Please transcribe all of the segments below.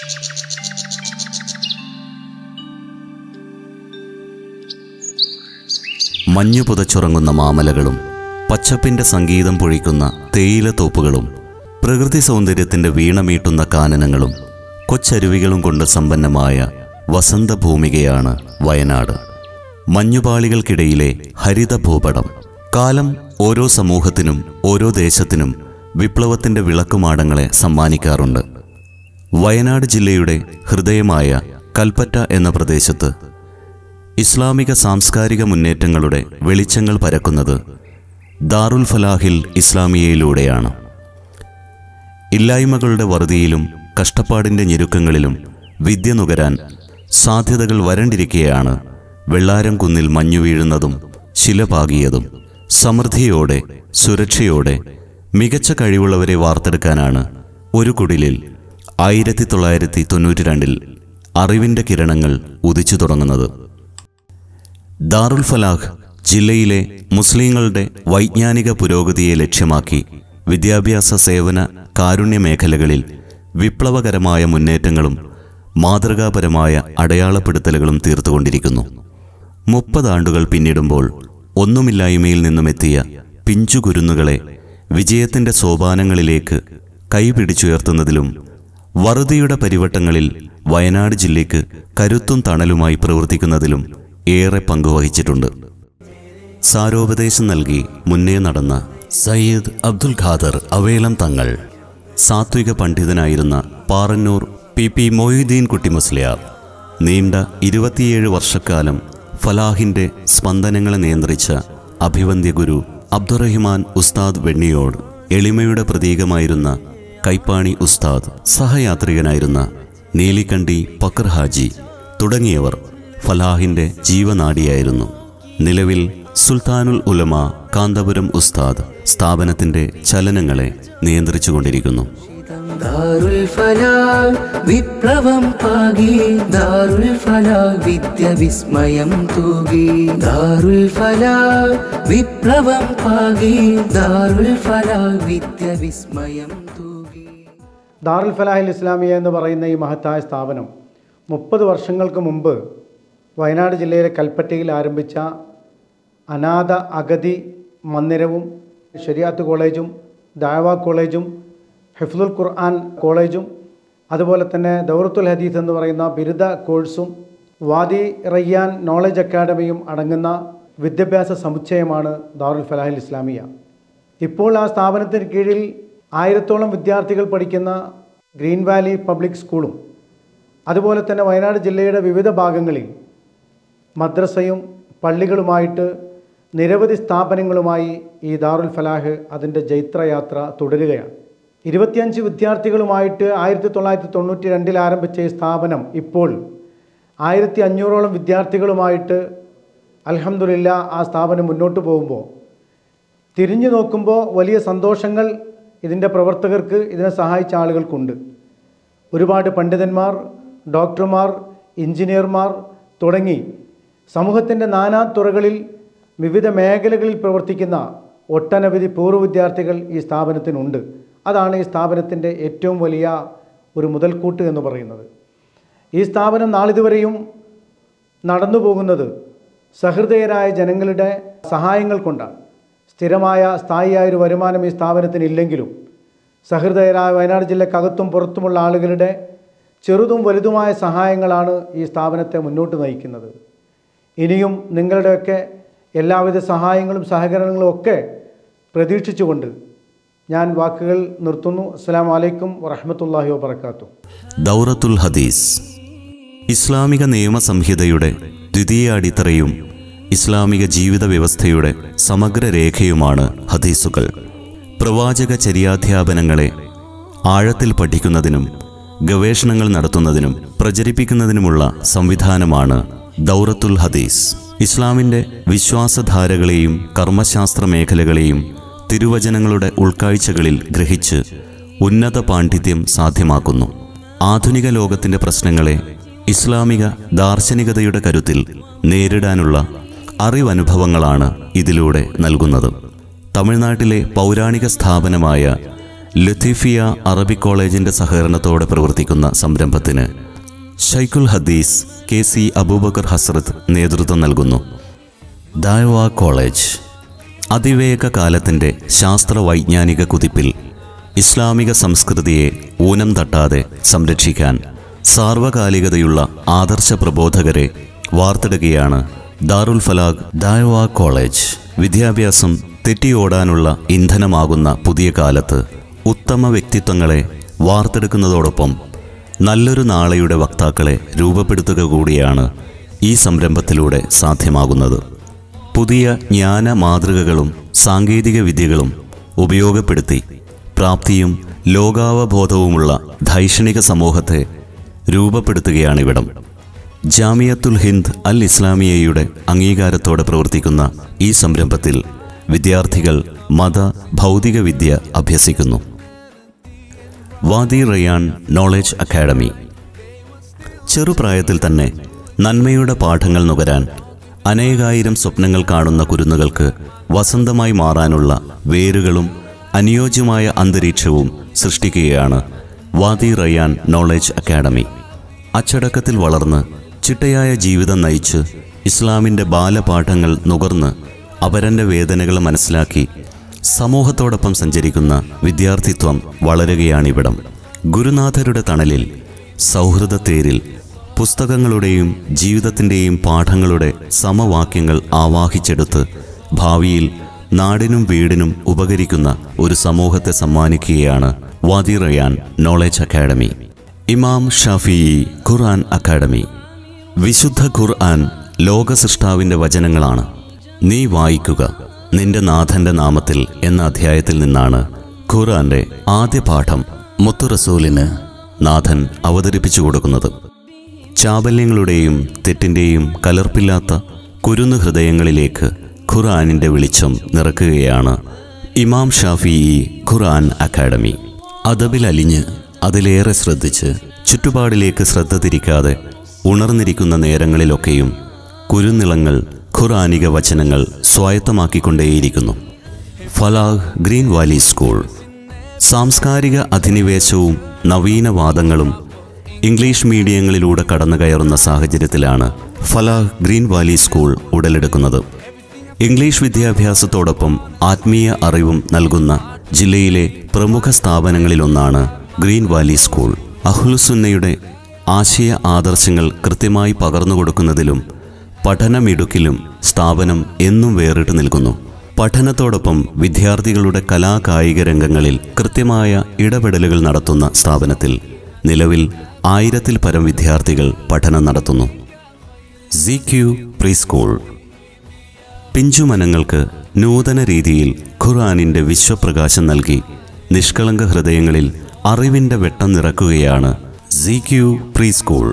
മഞ്ഞു പുതച്ചുറങ്ങുന്ന മാമലകളും പച്ചപ്പിന്റെ സംഗീതം പൊഴിക്കുന്ന തേയിലത്തോപ്പുകളും പ്രകൃതി സൗന്ദര്യത്തിന്റെ വീണമീട്ടുന്ന കാനനങ്ങളും കൊച്ചരുവികളും കൊണ്ട് സമ്പന്നമായ വസന്തഭൂമികയാണ് വയനാട് മഞ്ഞുപാളികൾക്കിടയിലെ ഹരിത ഭൂപടം കാലം ഓരോ സമൂഹത്തിനും ഓരോ ദേശത്തിനും വിപ്ലവത്തിന്റെ വിളക്കുമാടങ്ങളെ സമ്മാനിക്കാറുണ്ട് വയനാട് ജില്ലയുടെ ഹൃദയമായ കൽപ്പറ്റ എന്ന പ്രദേശത്ത് ഇസ്ലാമിക സാംസ്കാരിക മുന്നേറ്റങ്ങളുടെ വെളിച്ചങ്ങൾ പരക്കുന്നത് ദാറുൽ ഫലാഹിൽ ഇസ്ലാമിയയിലൂടെയാണ് ഇല്ലായ്മകളുടെ വറുതിയിലും കഷ്ടപ്പാടിൻ്റെ ഞെരുക്കങ്ങളിലും വിദ്യ നുകരാൻ സാധ്യതകൾ വരണ്ടിരിക്കെയാണ് വെള്ളാരം കുന്നിൽ മഞ്ഞു വീഴുന്നതും ശില പാകിയതും സമൃദ്ധിയോടെ സുരക്ഷയോടെ മികച്ച കഴിവുള്ളവരെ വാർത്തെടുക്കാനാണ് ഒരു കുടിലിൽ ആയിരത്തി തൊള്ളായിരത്തി തൊണ്ണൂറ്റി രണ്ടിൽ അറിവിൻ്റെ കിരണങ്ങൾ ഉദിച്ചു തുടങ്ങുന്നത് ദാറുൽ ഫലാഹ് ജില്ലയിലെ മുസ്ലിങ്ങളുടെ വൈജ്ഞാനിക പുരോഗതിയെ ലക്ഷ്യമാക്കി വിദ്യാഭ്യാസ സേവന കാരുണ്യ മേഖലകളിൽ വിപ്ലവകരമായ മുന്നേറ്റങ്ങളും മാതൃകാപരമായ അടയാളപ്പെടുത്തലുകളും തീർത്തുകൊണ്ടിരിക്കുന്നു മുപ്പതാണ്ടുകൾ പിന്നിടുമ്പോൾ ഒന്നുമില്ലായ്മയിൽ നിന്നുമെത്തിയ പിഞ്ചുകുരുന്നുകളെ വിജയത്തിന്റെ സോപാനങ്ങളിലേക്ക് കൈപിടിച്ചുയർത്തുന്നതിലും വറുതിയുടെ പരിവട്ടങ്ങളിൽ വയനാട് ജില്ലയ്ക്ക് കരുത്തും തണലുമായി പ്രവർത്തിക്കുന്നതിലും ഏറെ പങ്കുവഹിച്ചിട്ടുണ്ട് സാരോപദേശം നൽകി മുന്നേ നടന്ന സയ്യിദ് അബ്ദുൽ ഖാദർ അവേലം തങ്ങൾ സാത്വിക പണ്ഡിതനായിരുന്ന പാറന്നൂർ പി പി മൊയ്തീൻ കുട്ടി മുസ്ലിയാർ നീണ്ട ഇരുപത്തിയേഴ് വർഷക്കാലം ഫലാഹിന്റെ സ്പന്ദനങ്ങളെ നിയന്ത്രിച്ച അഭിവന്ദ്യ ഗുരു അബ്ദുറഹിമാൻ ഉസ്താദ് വെണ്ണിയോട് എളിമയുടെ പ്രതീകമായിരുന്ന കൈപ്പാണി ഉസ്താദ് സഹയാത്രികനായിരുന്ന നീലിക്കണ്ടി പക്കർ ഹാജി തുടങ്ങിയവർ ഫലാഹിന്റെ ജീവനാഡിയായിരുന്നു നിലവിൽ സുൽത്താനുൽ ഉലമ കാന്തപുരം ഉസ്താദ് സ്ഥാപനത്തിന്റെ ചലനങ്ങളെ നിയന്ത്രിച്ചുകൊണ്ടിരിക്കുന്നു ദാറുൽ ഫലാൽ വിപ്ലവം പാകി ദാറുൽ ഫലാൽ വിദ്യ വിസ്മയം തൂകി ദാറുൽ ഫലാൽ വിപ്ലവം പാകി ദാറുൽ ഫലാൽ വിദ്യ വിസ്മയം തൂകി ദാറുൽ ഫലാഹിൽ ഇസ്ലാമിയ എന്ന് പറയുന്ന ഈ മഹത്തായ സ്ഥാപനം മുപ്പത് വർഷങ്ങൾക്ക് മുമ്പ് വയനാട് ജില്ലയിലെ കൽപ്പറ്റയിൽ ആരംഭിച്ച അനാഥ അഗതി മന്ദിരവും ശരിയാത്ത് കോളേജും ദാവ കോളേജും ഹിഫ്ലുൽ ഖുർആൻ കോളേജും അതുപോലെ തന്നെ ദൗറത്തുൽ ഹദീസ് എന്ന് പറയുന്ന ബിരുദ കോഴ്സും വാദി റയ്യാൻ നോളജ് അക്കാഡമിയും അടങ്ങുന്ന വിദ്യാഭ്യാസ സമുച്ചയമാണ് ദാറുൽ ഫലാഹിൽ ഇസ്ലാമിയ ഇപ്പോൾ ആ സ്ഥാപനത്തിന് കീഴിൽ ആയിരത്തോളം വിദ്യാർത്ഥികൾ പഠിക്കുന്ന ഗ്രീൻ വാലി പബ്ലിക് സ്കൂളും അതുപോലെ തന്നെ വയനാട് ജില്ലയുടെ വിവിധ ഭാഗങ്ങളിൽ മദ്രസയും പള്ളികളുമായിട്ട് നിരവധി സ്ഥാപനങ്ങളുമായി ഈ ദാറുൽ ഫലാഹ് അതിൻ്റെ ജൈത്രയാത്ര തുടരുകയാണ് ഇരുപത്തിയഞ്ച് വിദ്യാർത്ഥികളുമായിട്ട് ആയിരത്തി തൊള്ളായിരത്തി തൊണ്ണൂറ്റി രണ്ടിൽ ആരംഭിച്ച ഈ സ്ഥാപനം ഇപ്പോൾ ആയിരത്തി അഞ്ഞൂറോളം വിദ്യാർത്ഥികളുമായിട്ട് അൽഹംദുലില്ല ആ സ്ഥാപനം മുന്നോട്ട് പോകുമ്പോൾ തിരിഞ്ഞു നോക്കുമ്പോൾ വലിയ സന്തോഷങ്ങൾ ഇതിൻ്റെ പ്രവർത്തകർക്ക് ഇതിനെ സഹായിച്ച ആളുകൾക്കുണ്ട് ഒരുപാട് പണ്ഡിതന്മാർ ഡോക്ടർമാർ എഞ്ചിനീയർമാർ തുടങ്ങി സമൂഹത്തിൻ്റെ നാനാ തുറകളിൽ വിവിധ മേഖലകളിൽ പ്രവർത്തിക്കുന്ന ഒട്ടനവധി പൂർവ്വ വിദ്യാർത്ഥികൾ ഈ സ്ഥാപനത്തിനുണ്ട് അതാണ് ഈ സ്ഥാപനത്തിൻ്റെ ഏറ്റവും വലിയ ഒരു മുതൽക്കൂട്ട് എന്ന് പറയുന്നത് ഈ സ്ഥാപനം നാളിതുവരെയും നടന്നു പോകുന്നത് സഹൃദയരായ ജനങ്ങളുടെ സഹായങ്ങൾ കൊണ്ടാണ് സ്ഥിരമായ സ്ഥായിയായ ഒരു വരുമാനം ഈ സ്ഥാപനത്തിന് ഇല്ലെങ്കിലും സഹൃദയരായ വയനാട് ജില്ലക്കകത്തും പുറത്തുമുള്ള ആളുകളുടെ ചെറുതും വലുതുമായ സഹായങ്ങളാണ് ഈ സ്ഥാപനത്തെ മുന്നോട്ട് നയിക്കുന്നത് ഇനിയും നിങ്ങളുടെയൊക്കെ എല്ലാവിധ സഹായങ്ങളും സഹകരണങ്ങളും ഒക്കെ പ്രതീക്ഷിച്ചുകൊണ്ട് ഞാൻ വാക്കുകൾ നിർത്തുന്നു അസ്സാം വലൈക്കും വറഹമത്തല്ലാഹി വാബർക്കാത്തു ദൗറത്തുൽ ഹദീസ് ഇസ്ലാമിക നിയമസംഹിതയുടെ ദ്വിതീയ അടിത്തറയും ഇസ്ലാമിക ജീവിത വ്യവസ്ഥയുടെ സമഗ്ര രേഖയുമാണ് ഹദീസുകൾ പ്രവാചക ചര്യാധ്യാപനങ്ങളെ ആഴത്തിൽ പഠിക്കുന്നതിനും ഗവേഷണങ്ങൾ നടത്തുന്നതിനും പ്രചരിപ്പിക്കുന്നതിനുമുള്ള സംവിധാനമാണ് ദൗറത്തുൽ ഹദീസ് ഇസ്ലാമിൻ്റെ വിശ്വാസധാരകളെയും കർമ്മശാസ്ത്ര മേഖലകളെയും തിരുവചനങ്ങളുടെ ഉൾക്കാഴ്ചകളിൽ ഗ്രഹിച്ച് ഉന്നത പാണ്ഡിത്യം സാധ്യമാക്കുന്നു ആധുനിക ലോകത്തിൻ്റെ പ്രശ്നങ്ങളെ ഇസ്ലാമിക ദാർശനികതയുടെ കരുത്തിൽ നേരിടാനുള്ള അറിവനുഭവങ്ങളാണ് ഇതിലൂടെ നൽകുന്നത് തമിഴ്നാട്ടിലെ പൗരാണിക സ്ഥാപനമായ ലത്തീഫിയ അറബിക് കോളേജിന്റെ സഹകരണത്തോടെ പ്രവർത്തിക്കുന്ന സംരംഭത്തിന് ഷൈഖുൽ ഹദീസ് കെ സി അബൂബക്കർ ഹസ്രത്ത് നേതൃത്വം നൽകുന്നു ദായവ കോളേജ് അതിവേഗ കാലത്തിൻ്റെ ശാസ്ത്ര വൈജ്ഞാനിക കുതിപ്പിൽ ഇസ്ലാമിക സംസ്കൃതിയെ ഊനം തട്ടാതെ സംരക്ഷിക്കാൻ സാർവകാലികതയുള്ള ആദർശ പ്രബോധകരെ വാർത്തെടുക്കുകയാണ് ദാറുൽ ഫലാഖ് ദായവ കോളേജ് വിദ്യാഭ്യാസം തെറ്റിയോടാനുള്ള ഇന്ധനമാകുന്ന പുതിയ കാലത്ത് ഉത്തമ വ്യക്തിത്വങ്ങളെ വാർത്തെടുക്കുന്നതോടൊപ്പം നല്ലൊരു നാളെയുടെ വക്താക്കളെ രൂപപ്പെടുത്തുക കൂടിയാണ് ഈ സംരംഭത്തിലൂടെ സാധ്യമാകുന്നത് പുതിയ ജ്ഞാന മാതൃകകളും സാങ്കേതിക വിദ്യകളും ഉപയോഗപ്പെടുത്തി പ്രാപ്തിയും ലോകാവബോധവുമുള്ള ധൈഷണിക സമൂഹത്തെ രൂപപ്പെടുത്തുകയാണിവിടം ജാമിയത്തുൽ ഹിന്ദ് അൽ ഇസ്ലാമിയയുടെ അംഗീകാരത്തോടെ പ്രവർത്തിക്കുന്ന ഈ സംരംഭത്തിൽ വിദ്യാർത്ഥികൾ മത ഭൗതിക വിദ്യ അഭ്യസിക്കുന്നു വാദി റയാൻ നോളജ് അക്കാഡമി ചെറുപ്രായത്തിൽ തന്നെ നന്മയുടെ പാഠങ്ങൾ നുകരാൻ അനേകായിരം സ്വപ്നങ്ങൾ കാണുന്ന കുരുന്നുകൾക്ക് വസന്തമായി മാറാനുള്ള വേരുകളും അനുയോജ്യമായ അന്തരീക്ഷവും സൃഷ്ടിക്കുകയാണ് വാദി റയാൻ നോളജ് അക്കാഡമി അച്ചടക്കത്തിൽ വളർന്ന് ചിട്ടയായ ജീവിതം നയിച്ച് ഇസ്ലാമിൻ്റെ ബാലപാഠങ്ങൾ നുകർന്ന് അപരൻ്റെ വേദനകൾ മനസ്സിലാക്കി സമൂഹത്തോടൊപ്പം സഞ്ചരിക്കുന്ന വിദ്യാർത്ഥിത്വം വളരുകയാണിവിടം ഗുരുനാഥരുടെ തണലിൽ സൗഹൃദത്തേരിൽ പുസ്തകങ്ങളുടെയും ജീവിതത്തിൻ്റെയും പാഠങ്ങളുടെ സമവാക്യങ്ങൾ ആവാഹിച്ചെടുത്ത് ഭാവിയിൽ നാടിനും വീടിനും ഉപകരിക്കുന്ന ഒരു സമൂഹത്തെ സമ്മാനിക്കുകയാണ് Wadi Rayan knowledge academy Imam Shafi ഖുർആൻ അക്കാഡമി വിശുദ്ധ ഖുർആൻ ലോകസൃഷ്ടാവിൻ്റെ വചനങ്ങളാണ് നീ വായിക്കുക നിന്റെ നാഥന്റെ നാമത്തിൽ എന്ന അധ്യായത്തിൽ നിന്നാണ് ഖുർആന്റെ ആദ്യ പാഠം മുത്തു റസൂലിന് നാഥൻ അവതരിപ്പിച്ചു കൊടുക്കുന്നത് ചാബല്യങ്ങളുടെയും തെറ്റിൻ്റെയും കലർപ്പില്ലാത്ത കുരുന്നു ഹൃദയങ്ങളിലേക്ക് ഖുർആനിൻ്റെ വെളിച്ചം നിറക്കുകയാണ് ഇമാം ഷാഫി ഖുർആൻ അക്കാഡമി അദബിൽ അലിഞ്ഞ് അതിലേറെ ശ്രദ്ധിച്ച് ചുറ്റുപാടിലേക്ക് ശ്രദ്ധ തിരിക്കാതെ ഉണർന്നിരിക്കുന്ന നേരങ്ങളിലൊക്കെയും കുരുനിളങ്ങൾ ഖുർആനിക വചനങ്ങൾ സ്വായത്തമാക്കിക്കൊണ്ടേയിരിക്കുന്നു ഫലാഹ് ഗ്രീൻ വാലി സ്കൂൾ സാംസ്കാരിക അധിനിവേശവും നവീനവാദങ്ങളും ഇംഗ്ലീഷ് മീഡിയങ്ങളിലൂടെ കടന്നു കയറുന്ന സാഹചര്യത്തിലാണ് ഫലാഹ് ഗ്രീൻ വാലി സ്കൂൾ ഉടലെടുക്കുന്നത് ഇംഗ്ലീഷ് വിദ്യാഭ്യാസത്തോടൊപ്പം ആത്മീയ അറിവും നൽകുന്ന ജില്ലയിലെ പ്രമുഖ സ്ഥാപനങ്ങളിലൊന്നാണ് ഗ്രീൻ വാലി സ്കൂൾ അഹ്ലുസുന്നയുടെ ആശയ ആദർശങ്ങൾ കൃത്യമായി പകർന്നു കൊടുക്കുന്നതിലും പഠനമിടുക്കിലും സ്ഥാപനം എന്നും വേറിട്ട് നിൽക്കുന്നു പഠനത്തോടൊപ്പം വിദ്യാർത്ഥികളുടെ കലാകായിക രംഗങ്ങളിൽ കൃത്യമായ ഇടപെടലുകൾ നടത്തുന്ന സ്ഥാപനത്തിൽ നിലവിൽ ആയിരത്തിൽ പരം വിദ്യാർത്ഥികൾ പഠനം നടത്തുന്നു സി ക്യു പ്രീ സ്കൂൾ പിഞ്ചുമനങ്ങൾക്ക് നൂതന രീതിയിൽ ഖുർആാനിൻ്റെ വിശ്വപ്രകാശം നൽകി നിഷ്കളങ്ക ഹൃദയങ്ങളിൽ അറിവിൻ്റെ വെട്ടം നിറക്കുകയാണ് സി ക്യു പ്രീ സ്കൂൾ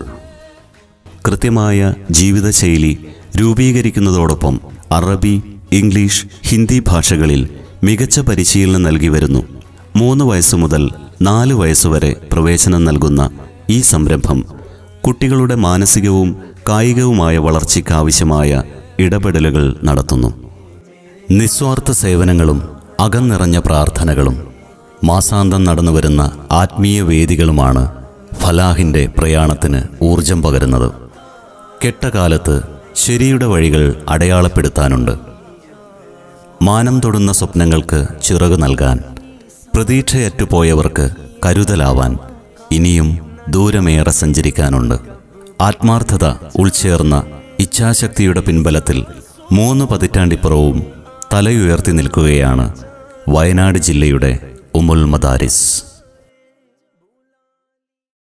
കൃത്യമായ ജീവിതശൈലി രൂപീകരിക്കുന്നതോടൊപ്പം അറബി ഇംഗ്ലീഷ് ഹിന്ദി ഭാഷകളിൽ മികച്ച പരിശീലനം നൽകി വരുന്നു മൂന്ന് വയസ്സ് മുതൽ നാല് വയസ്സുവരെ പ്രവേശനം നൽകുന്ന ഈ സംരംഭം കുട്ടികളുടെ മാനസികവും കായികവുമായ വളർച്ചയ്ക്കാവശ്യമായ ഇടപെടലുകൾ നടത്തുന്നു നിസ്വാർത്ഥ സേവനങ്ങളും അകന്നിറഞ്ഞ പ്രാർത്ഥനകളും മാസാന്തം നടന്നുവരുന്ന ആത്മീയ വേദികളുമാണ് ഫലാഹിൻ്റെ പ്രയാണത്തിന് ഊർജം പകരുന്നത് കെട്ടകാലത്ത് ശരിയുടെ വഴികൾ അടയാളപ്പെടുത്താനുണ്ട് മാനം തൊടുന്ന സ്വപ്നങ്ങൾക്ക് ചിറകു നൽകാൻ പ്രതീക്ഷയറ്റുപോയവർക്ക് കരുതലാവാൻ ഇനിയും ദൂരമേറെ സഞ്ചരിക്കാനുണ്ട് ആത്മാർത്ഥത ഉൾച്ചേർന്ന ഇച്ഛാശക്തിയുടെ പിൻബലത്തിൽ മൂന്ന് പതിറ്റാണ്ടിപ്പുറവും തലയുയർത്തി നിൽക്കുകയാണ് വയനാട് ജില്ലയുടെ ഉമുൽ മദാരിസ്